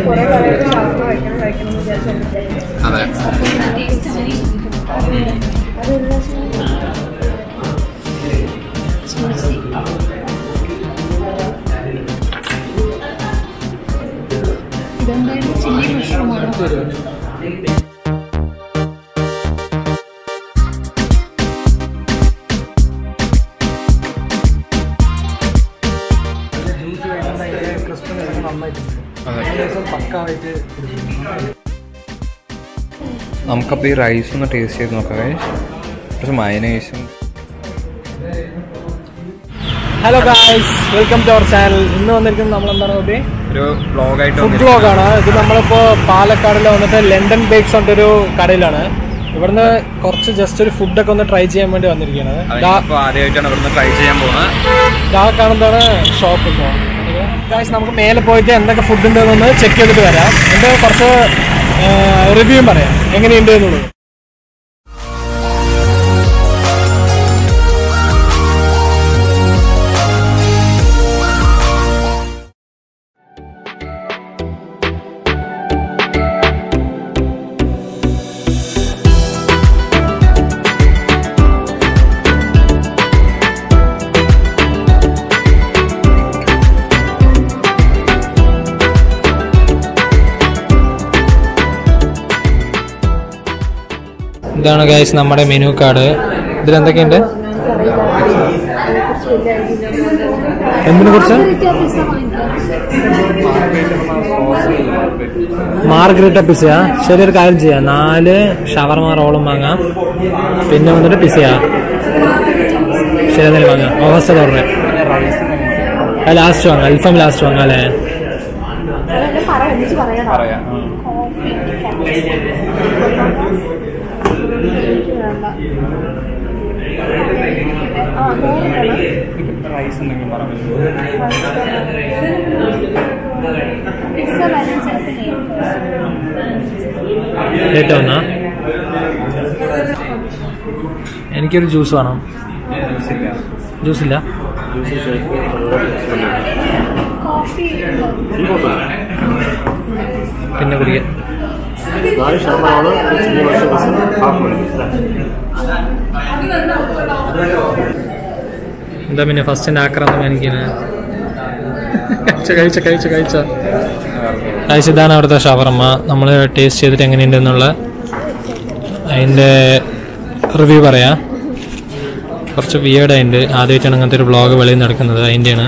കുറെ കാലമായിട്ട് ഷവർമ കഴിക്കണം കഴിക്കണം എന്ന് വിചാരിച്ചോണ്ടിരിക്കുകയായിരുന്നു അതെ അത് ഒരു പ്രാവശ്യം ഇതെന്തായാലും ചില്ലി മഷ്റൂമാണ് ജ്യൂസ് കഴിക്കുന്ന അതിൻ്റെ ക്രിസ്പിനെസ് നന്നായിട്ടുണ്ട് അതെ ഏകദേശം പക്കായിട്ട് നമുക്കപ്പോൾ ഈ റൈസ് ഒന്ന് ടേസ്റ്റ് ചെയ്ത് നോക്കാം guys. കുറച്ച് മയനൈസും hello guys welcome to our channel ഇന്ന് വന്നിരിക്കുന്നത് നമ്മൾ എന്താണ് നോക്കി ഒരു ബ്ലോഗായിട്ട് ഫുഡ് ബ്ലോഗാണ് ഇത് നമ്മളിപ്പോ പാലക്കാടിൽ വന്നിട്ട് ലണ്ടൻ ബേക്സ് ഒരു കടയിലാണ് ഇവിടുന്ന് കുറച്ച് ജസ്റ്റ് ഒരു ഫുഡൊക്കെ ഒന്ന് ട്രൈ ചെയ്യാൻ വേണ്ടി വന്നിരിക്കുന്നത് അപ്പോൾ ആദ്യമായിട്ടാണ് ഇവിടുന്ന് ട്രൈ ചെയ്യാൻ പോകുന്നത് ഇതാ കാണുന്നതാണ് ഷോപ്പ് ഇപ്പോൾ ഗായ്സ് നമുക്ക് മേലെ പോയിട്ട് എന്തൊക്കെ ഫുഡ് ഉണ്ടെന്നൊന്ന് ചെക്ക് ചെയ്തിട്ട് വരാം എന്നിട്ട് കുറച്ച് റിവ്യൂ പറയാം എങ്ങനെയുണ്ട് എന്നുള്ളത് ഇതാണ് ഗൈസ് നമ്മുടെ മെനു കാർഡ് ഇതിൽ എന്തൊക്കെയുണ്ട് എന്തിനെ കുറിച്ച് മാർഗരറ്റ പിസയാ ശരി ഒരു കാര്യം ചെയ്യാം നാല് ഷവർമ റോളും വാങ്ങാം പിന്നെ വന്നിട്ട് പിസയാ ശരി എന്തായാലും വാങ്ങാം ഓഗസ്റ്റ് ഓർഡർ ലാസ്റ്റ് വാങ്ങാം അൽഫാം ലാസ്റ്റ് വാങ്ങാം അല്ലേ അതെല്ലാം പറ ഒന്നിച്ച് പറയണം പറയാം കോഫി എനിക്ക് വേണ്ട ആ വേറെ റൈസ് എന്തെങ്കിലും പറഞ്ഞു പിസ്സ ബാലൻസ് ഏറ്റവും ഒന്നാ എനിക്കൊരു ജ്യൂസ് വേണം ജ്യൂസ് ഇല്ല കോഫി പിന്നെ കുടിക്കാൻ എന്താ പിന്നെ ഫസ്റ്റിന്റെ ആക്രമണം കാണിക്കുന്നത് കഴിച്ച കഴിച്ച കഴിച്ച കഴിച്ച കഴിച്ച ഇതാണ് അവിടുത്തെ ഷവർമ്മ നമ്മൾ ടേസ്റ്റ് ചെയ്തിട്ട് എങ്ങനെയുണ്ട് എന്നുള്ള അതിൻ്റെ റിവ്യൂ പറയാം കുറച്ച് വിയേഡ് ആയിട്ടുണ്ട് ആദ്യമായിട്ടാണ് അങ്ങനത്തെ ഒരു വ്ളോഗ് വെളിയിൽ നടക്കുന്നത് അതിൻ്റെയാണ്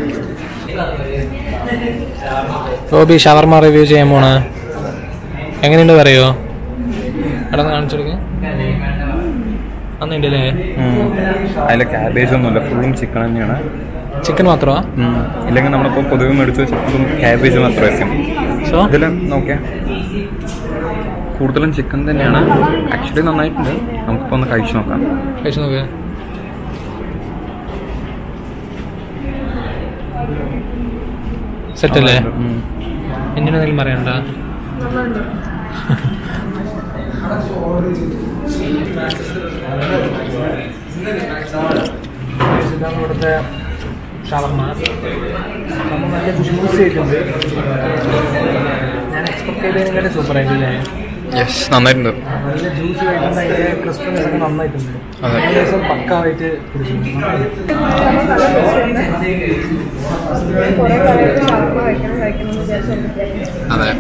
റോബി ഷവർമ്മ റിവ്യൂ ചെയ്യാൻ പോണ എങ്ങനെയുണ്ട് പറയോ എടാ കാണിച്ചു കൊടുക്ക അന്നുണ്ടല്ലേ അതിൽ ക്യാബേജ് ഒന്നുമില്ല ഫുള്ളും ചിക്കൻ തന്നെയാണ് ചിക്കൻ മാത്രമാ ഉം. ഇല്ലെങ്കിൽ നമ്മളിപ്പോൾ പൊതുവെ മേടിച്ച് വെച്ച ഫുള്ളും ക്യാബേജ് മാത്രമായിരിക്കും സോ ഇതിൽ നോക്കിയാൽ കൂടുതലും ചിക്കൻ തന്നെയാണ് ആക്ച്വലി നന്നായിട്ടുണ്ട് നമുക്കിപ്പോൾ ഒന്ന് കഴിച്ചു നോക്കാം കഴിച്ചു നോക്ക് സെറ്റല്ലേ ഉം. എന്തിനാ എന്തെങ്കിലും പറയണ്ട ഇതാണ് ഇവിടുത്തെ ഷവർമ നമ്മൾ നല്ല ജ്യൂസ് ചെയ്തിട്ടുണ്ട് ഞാൻ എക്സ്പെക്ട് ചെയ്തതിനെക്കാട്ടും സൂപ്പർ ആയിട്ടില്ലേ യെസ് നന്നായിട്ടുണ്ട് നല്ല ജ്യൂസ് കഴിക്കുന്ന അതിൻ്റെ ക്രിസ്പിനെസ് ഒക്കെ നന്നായിട്ടുണ്ട് അതെ. ഏകദേശം പക്കാവായിട്ട് പിടിച്ചിട്ടുണ്ട് കുറെ കാലമായിട്ട് ഷവർമ കഴിക്കണം കഴിക്കണം എന്ന് വിചാരിച്ചോണ്ടിരിക്കുകയായിരുന്നു അതെ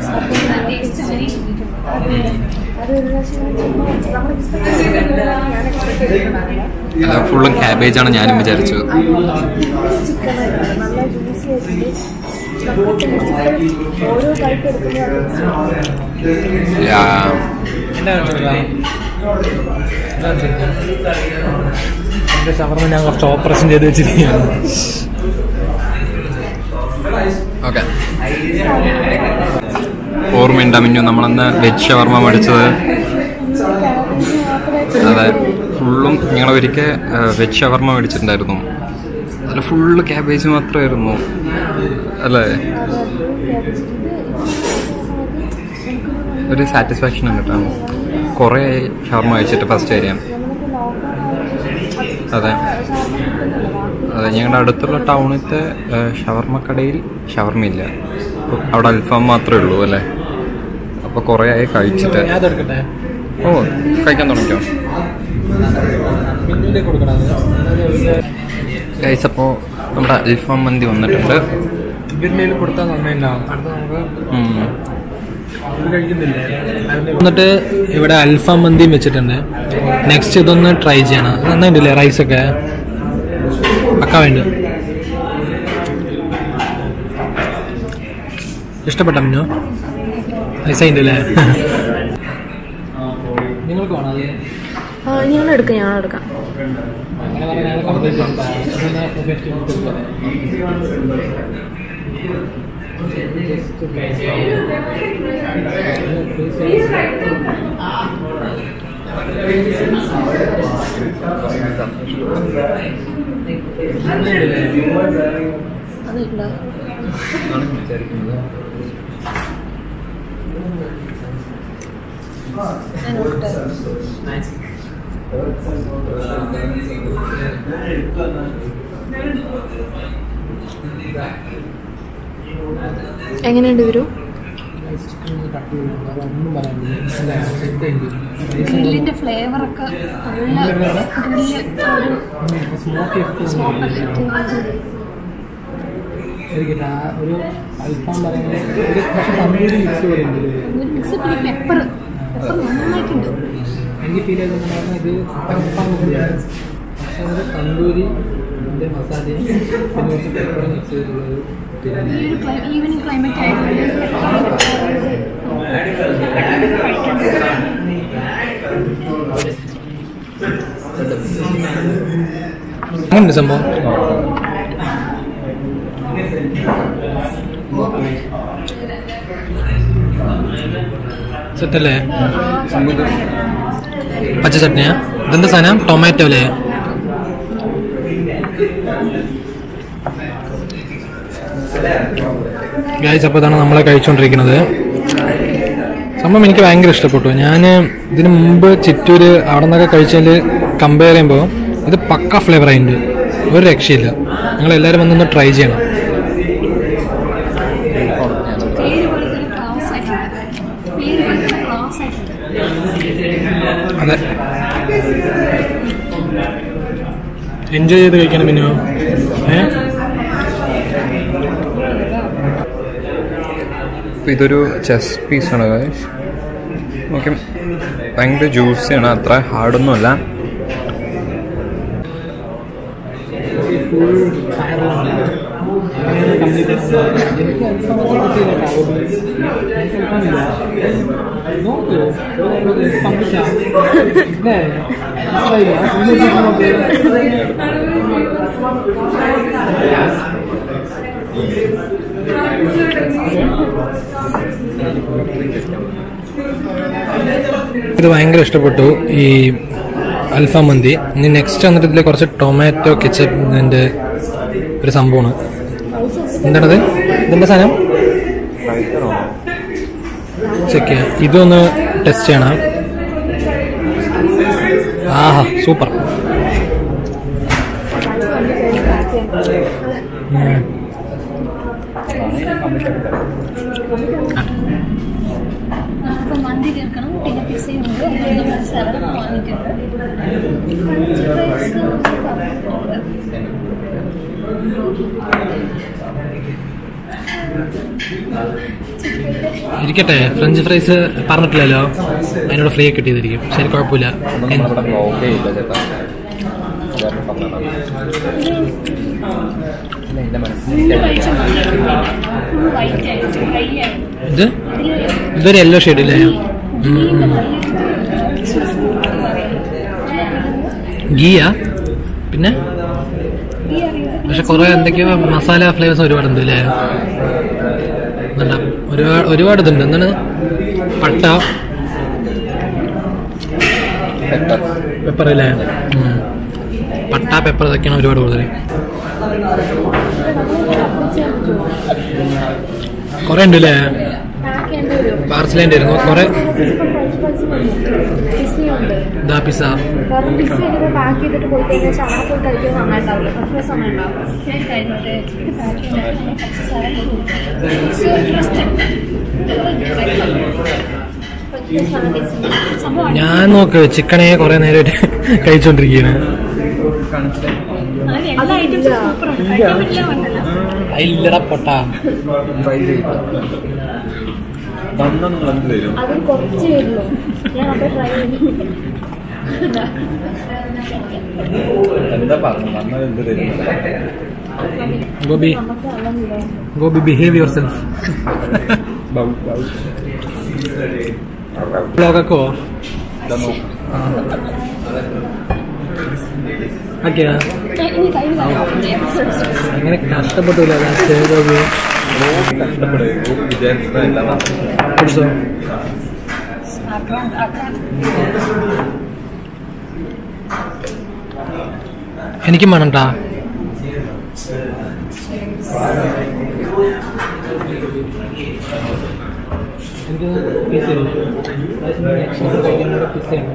അത് ഒരു പ്രാവശ്യം നമ്മൾ എക്സ്പെക്ട് ചെയ്തിട്ടുണ്ടായിരുന്നു ഞാൻ എക്സ്പെക്ട് ചെയ്തിട്ടുണ്ടായിരുന്നില്ല അല്ല ഫുള്ളും ക്യാബേജ് ആണ് ഞാനും വിചാരിച്ചത് ചിക്കൻ നല്ല ജ്യൂസി ആയിട്ട് നല്ല ടേസ്റ്റ് ഓരോ കൈക്ക് എടുക്കുമ്പോഴാണ് യാ. എന്താ എൻ്റെ ഷവർമ ഞാൻ കുറച്ച് ഓപ്പറേഷൻ ചെയ്ത് വെച്ചിരിക്കുകയാണ് ഓക്കെ ഓർമ്മയുണ്ടാ മിന്നു നമ്മളന്ന് വെജ് ഷവർമ മേടിച്ചത് അതെ ഫുള്ളും ഞങ്ങൾ ഒരിക്കൽ വെജ് ഷവർമ മേടിച്ചിട്ടുണ്ടായിരുന്നു അതിൽ ഫുള്ള് ക്യാബേജ് മാത്രമായിരുന്നു അല്ലേ ഒരു സാറ്റിസ്ഫാക്ഷൻ ഉണ്ട് കേട്ടോ കുറേ ഷവർമ കഴിച്ചിട്ട് ഫസ്റ്റ് ഏരിയ അതെ അതെ ഞങ്ങളുടെ അടുത്തുള്ള ടൗണിലത്തെ ഷവർമ്മ കടയിൽ ഷവർമ്മ ഇല്ല അപ്പൊ അവിടെ അൽഫാം മാത്രമേ ഉള്ളൂ അല്ലേ അപ്പോൾ കുറേ ആയി കഴിച്ചിട്ട് ഞാൻ അതെടുക്കട്ടെ ഓ കഴിക്കാൻ തുടങ്ങിയോ പിന്നീട് കൊടുക്കണം ഗൈസ് അപ്പോൾ നമ്മുടെ അൽഫാം മന്തി വന്നിട്ടുണ്ട് ഇവരുടെ കൊടുത്താൽ നന്നായിട്ടുണ്ടാവും അടുത്ത നമുക്ക് ഉം. എന്നിട്ട് ഇവിടെ അൽഫാം മന്തിയും വെച്ചിട്ടുണ്ട് നെക്സ്റ്റ് ഇതൊന്ന് ട്രൈ ചെയ്യണം ഇത് നന്നായിട്ടില്ലേ റൈസൊക്കെ പക്ക വേണ്ട ഇഷ്ടപ്പെട്ട മിന്നു റൈസ് അതിൻ്റെ നിങ്ങൾക്ക് വേണം അത് ഞങ്ങൾ എടുക്കാം ഞങ്ങൾ എടുക്കാം അങ്ങനെ പറഞ്ഞാൽ കംപ്ലീറ്റ് അതില്ല ഞാൻ നോക്കട്ടെ എങ്ങനെയുണ്ട് ഇവരു ഗ്രില്ലിന്റെ ഫ്ലേവർ ഒക്കെ നല്ല ഗ്രില്ല് ഒരു ഒരു അൽഫാം പറയുന്നത് ഒരു പക്ഷെ തന്തൂരി മിക്സ് പോലെ ഉണ്ട് ഒരു മിക്സ് പിന്നെ പെപ്പർ പെപ്പർ നന്നായിട്ടുണ്ട് എനിക്ക് ഫീൽ ചെയ്തെന്ന് പറഞ്ഞാൽ ഇത് അൽഫാം കൂടിയാണ് പക്ഷെ അത് തന്തൂരി ഇതിൻ്റെ മസാലയും പിന്നെ കുറച്ച് പെപ്പർ മിക്സ് ചെയ്തിട്ടുള്ളത് പിന്നെ ഈ ഒരു ഈവനിങ് ക്ലൈമറ്റ് ആയതുകൊണ്ട് എങ്ങനെയുണ്ട് സംഭവം സെറ്റല്ലേ പച്ച ചട്നിയാ ഇതെന്താ സാധനം ടൊമാറ്റോ അല്ലേ ഗായ്സ് അപ്പോൾ ഇതാണ് നമ്മളെ കഴിച്ചുകൊണ്ടിരിക്കുന്നത് സംഭവം എനിക്ക് ഭയങ്കര ഇഷ്ടപ്പെട്ടു ഞാൻ ഇതിന് മുമ്പ് ചിറ്റൂര് അവിടെ നിന്നൊക്കെ കഴിച്ചതിൽ കമ്പയർ ചെയ്യുമ്പോൾ ഇത് പക്ക ഫ്ലേവർ ആയിട്ടുണ്ട് ഒരു രക്ഷയില്ല നിങ്ങൾ എല്ലാവരും വന്നൊന്ന് ട്രൈ ചെയ്യണം പേര് പോലെ തന്നെ ക്ലാസ് ആയിട്ടുണ്ട് പേര് പോലെ തന്നെ ക്ലാസ് ആയിട്ടുണ്ട് അതെ എൻജോയ് ചെയ്ത് കഴിക്കണം പിന്നെ ഏ അപ്പോൾ ഇതൊരു ചെസ് പീസാണ് ഗൈസ് ഓക്കെ ഭയങ്കര ജ്യൂസിയാണ് അത്ര ഹാർഡൊന്നുമല്ല ഇത് ഭയങ്കര ഇഷ്ടപ്പെട്ടു ഈ അൽഫാം മന്തി ഇനി നെക്സ്റ്റ് വന്നിട്ട് ഇതിൽ കുറച്ച് ടൊമാറ്റോ കെച്ചപ്പിൻ്റെ ഒരു സംഭവമാണ് എന്താണത് ഇതെന്താ സാധനം ചെക്ക് ചെയ്യാം ഇതൊന്ന് ടെസ്റ്റ് ചെയ്യണം ആഹാ സൂപ്പർ ഉം. നമുക്കിപ്പോൾ മന്തി തീർക്കണം പിന്നെ പിസയുണ്ട് നമ്മൾ സെവൻ വാങ്ങിയിട്ടുണ്ട് ഫ്രഞ്ച് ഫ്രൈസ് പറഞ്ഞിട്ടുണ്ട് ഇരിക്കട്ടെ ഫ്രഞ്ച് ഫ്രൈസ് പറഞ്ഞിട്ടില്ലല്ലോ അതിനോട് ഫ്രീ കിട്ടിയതായിരിക്കും ശരി കുഴപ്പമില്ല എൻ- ബ്ലോക്കേ ഇല്ല ചേട്ടാ ഫുള്ള് കഴിച്ച ഫുൾ വൈറ്റ് ആയിട്ട് ഡ്രൈ ആയിട്ട് ഇത് ഇതൊരു യെല്ലോ ഷെയ്ഡ് ഇല്ലേ ഗ്രീൻ്റെ ഗീയാ പിന്നെ ഈ അറിയാം പക്ഷെ കുറെ എന്തൊക്കെയോ മസാല ഫ്ലേവേഴ്സ് ഒരുപാടുണ്ട് അല്ലേ എന്താ ഒരുപാട് ഒരുപാട് ഇതുണ്ട് എന്താണ് പട്ട പെപ്പർ അല്ലേ ഉം. പട്ട പെപ്പർ ഇതൊക്കെയാണ് ഒരുപാട് കൂടുതൽ കുറെ ഉണ്ട് അല്ലേ പാക്ക് ചെയ്യേണ്ടി വരും പാർസലേൻ്റെ ആയിരുന്നു കുറെ ഫ്രഞ്ച് ഫ്രൈസ് മതി പിസയുണ്ട് ഇതാ പിസ്സ കാരണം പിസ്സ ഇങ്ങനെ പാക്ക് ചെയ്തിട്ട് പോയി കഴിഞ്ഞാൽ അവിടെ പോയി കഴിക്കാൻ നന്നായിട്ടുണ്ടാവില്ല കുറച്ച് സമയം ഉണ്ടാവും ഞാൻ കഴിഞ്ഞോട്ടെ ഇത് സംഭവം ഞാൻ നോക്ക് ചിക്കനെ കുറെ നേരമായിട്ട് കഴിച്ചോണ്ടിരിക്കുകയാണ് എല്ലാ ഐറ്റംസും സൂപ്പറാണ് കഴിക്കാൻ പറ്റില്ല പറഞ്ഞല്ലോ ഇല്ലട പൊട്ടാ ട്രൈ ചെയ്യും തന്ന നിങ്ങൾ എന്ത് തരും അതിൽ കുറച്ച് വരുള്ളൂ ഞാൻ അപ്പോൾ ട്രൈ ചെയ്തു എന്താ പറഞ്ഞു തന്നാൽ എന്ത് തരും ഗോപി നമുക്ക് അറിയില്ല ഗോപി ബിഹേവ് യുവർ സെൽഫ് ബ്ലോഗൊക്കെ പോ ഓക്കെയാ ഇനി കൈ അങ്ങനെ കഷ്ടപ്പെട്ടില്ല ലാസ്റ്റ് ഗോപി കഷ്ടപ്പെടുക വിചാരിച്ചതല്ല കുടിച്ചോ എനിക്കും വേണംട്ടാ എനിക്ക് പിസ്സ പിസ്സയാണ്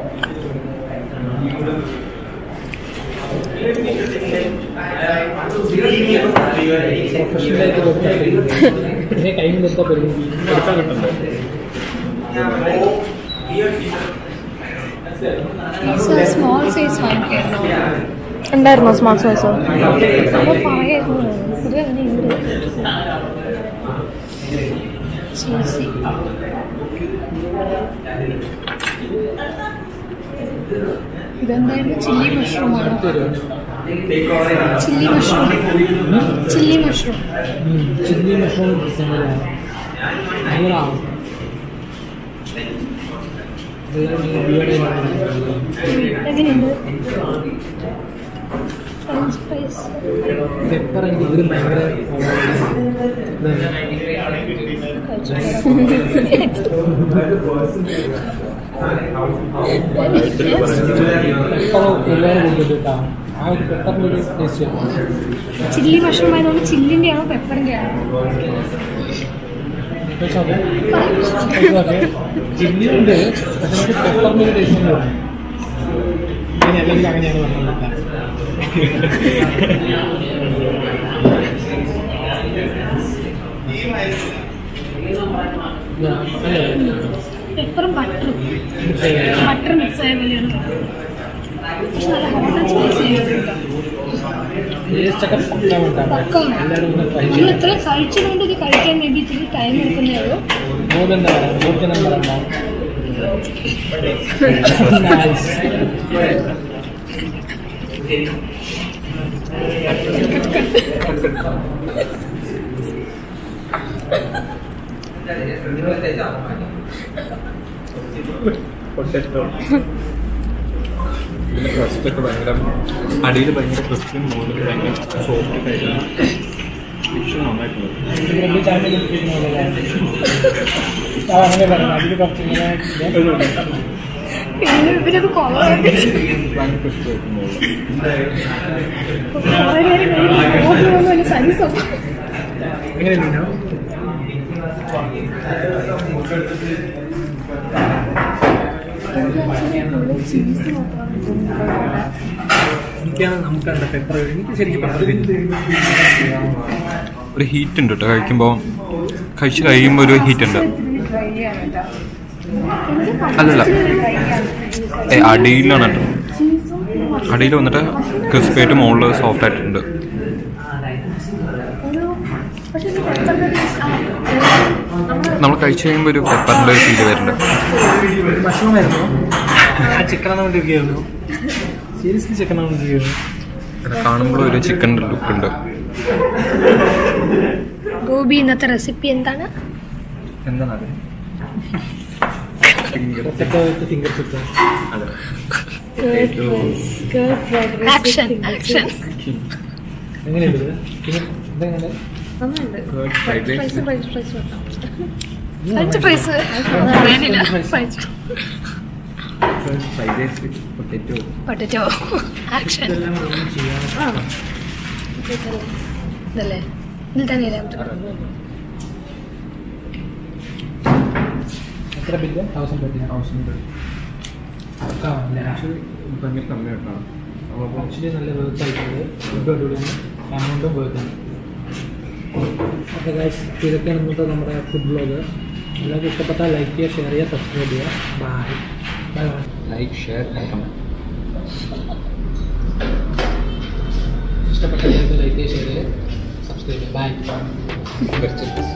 ഇതിനെ കയ്യിൽ നിർത്താൻ പറ്റും കൊടുക്കാൻ കിട്ടുന്നുണ്ട് സ്മോൾ സൈസ് വാങ്ങിക്കായിരുന്നു ഉണ്ടായിരുന്നോ സ്മാർട്ട് സോയ്സ് അപ്പോൾ പറയായിരുന്നു പൊതുവെ അങ്ങനെ ഉണ്ട് ചീസി ഇതെന്തായാലും ചില്ലി മഷ്റൂമാണ് chilli mushroom chilli mushroom chilli mushroom നൂറാവും എങ്ങനെയുണ്ട് ഫ്രഞ്ച് ഫ്രൈസ് പെപ്പർ എനിക്ക് ഇതിലും ഭയങ്കര ആ ഒരു പെപ്പറിൻ്റെ ഒരു ടേസ്റ്റ് ചില്ലി മഷ്റൂം ആയതുകൊണ്ട് ചില്ലിൻ്റെ ആണോ പെപ്പറിൻ്റെ ആണോ ചില്ലി ഉണ്ട് പക്ഷെ നമുക്ക് പെപ്പറിൻ്റെ ഒരു ടേസ്റ്റ് ഉണ്ട് അങ്ങനെ അല്ലെങ്കിൽ അങ്ങനെയാണ് പറഞ്ഞത് പെപ്പറും ബട്ടറും ബട്ടർ മിക്സ് ആയ പോലെയാണ് പക്ഷെ നല്ല ഹോട്ട് ആൻഡ് സ്പൈസി ടേസ്റ്റ് ഒക്കെ പക്കാവുണ്ടാവും പക്കാണ് എല്ലാവരും ഒന്ന് ട്രൈ നിങ്ങൾ ചെയ്യും ഇത്ര കഴിച്ചതുകൊണ്ട് ഇത് കഴിക്കാൻ വേണ്ടി ഇച്ചിരി ടൈം എടുക്കുന്നേ ഉള്ളൂ മൂന്നെണ്ണം പറയാം മൂന്നെണ്ണം പറയാം ക്രസ്റ്റ് ഒക്കെ ഭയങ്കര അടിയിൽ ഭയങ്കര ക്രിസ്പിയും മുകളിൽ ഭയങ്കര സോഫ്റ്റ് ആയിരുന്നു ഫിഷ് നന്നായിട്ടുണ്ട് അങ്ങനെ പറയാം അതിൽ കുറച്ചിങ്ങനെ പിന്നെ ഇവരത് കുറവായിട്ട് ഭയങ്കര ക്രിസ്പി ആയിരുന്നു കുറേ നേരം കഴിയുമ്പോൾ വലിയ സൈസോ എങ്ങനെ മീനോ ചീസ് മാത്രമാണ് എനിക്കാണ് നമുക്കുണ്ട് പെപ്പർ എനിക്ക് ശരിക്കും പെപ്പർ ഒരു ഹീറ്റ് ഉണ്ട് കേട്ടോ കഴിക്കുമ്പോൾ കഴിച്ച് കഴിയുമ്പോൾ ഒരു ഹീറ്റ് ഉണ്ട് ട്രൈ ചെയ്യാൻ കേട്ടോ അല്ലല്ല ഏ, അടിയിലാണ് കേട്ടോ അടിയിൽ വന്നിട്ട് ക്രിസ്പി ആയിട്ട് മുകളിൽ സോഫ്റ്റ് ആയിട്ടുണ്ട് ഒരു പക്ഷെ ഇത് പെട്ടെന്ന് നമ്മൾ നമ്മൾ കഴിച്ച് കഴിയുമ്പോൾ ഒരു പെപ്പറിൻ്റെ ഫീല് വരുന്നുണ്ട് ഭക്ഷണമായിരുന്നു ആ ചിക്കൻ ആണെന്നിരിക്കുന്നു സീരിയസ്ലി ചിക്കൻ ആണെന്നിരിക്കുന്നു ഇത് കാണുമ്പോൾ ഒരു ചിക്കൻ്റെ ലുക്ക് ഉണ്ട് ഗോപി ഇന്നത്തെ റെസിപ്പി എന്താണ് എന്താണ് ഫിംഗർ ചിക്കൻ ആക്ഷൻ ആക്ഷൻ എങ്ങനെയുണ്ട് ഇത്? പിന്നെ ഇതെങ്ങനെ നന്നായിട്ട് fried fries rice fries fries വെക്കാം ഫ്രഞ്ച് ഫ്രൈസ് വേണ്ടില്ല French fried rice with potato potato action ഇതെല്ലാം ഒന്ന് ചെയ്യാം ഇതല്ലേ ഇതിൽ തന്നെയല്ലേ നമുക്ക് എത്ര ബില്ല് തൗസൻഡ് തേർട്ടി തൗസൻഡ് ഭയങ്കര കമ്മിയായിട്ടാണ് ആക്ച്വലി നല്ല വേർത്ത് ആയിട്ടുണ്ട് ഫുഡ് അടിപൊളിയാണ് എമൗണ്ടും വേർത്താണ് അപ്പോൾ ഗൈസ് ഇതൊക്കെയാണ് ഇന്നത്തെ നമ്മുടെ ഫുഡ് ബ്ലോഗ് എല്ലാവർക്കും ഇഷ്ടപ്പെട്ടാൽ ലൈക്ക് ചെയ്യുക ഷെയർ ചെയ്യുക സബ്സ്ക്രൈബ് ചെയ്യുക bye bye bye like share comment ഇഷ്ടപ്പെട്ട ലൈക്ക് ചെയ്യുക ഷെയർ ചെയ്യുക സബ്സ്ക്രൈബ് ചെയ്യുക ബൈ കുറച്ച്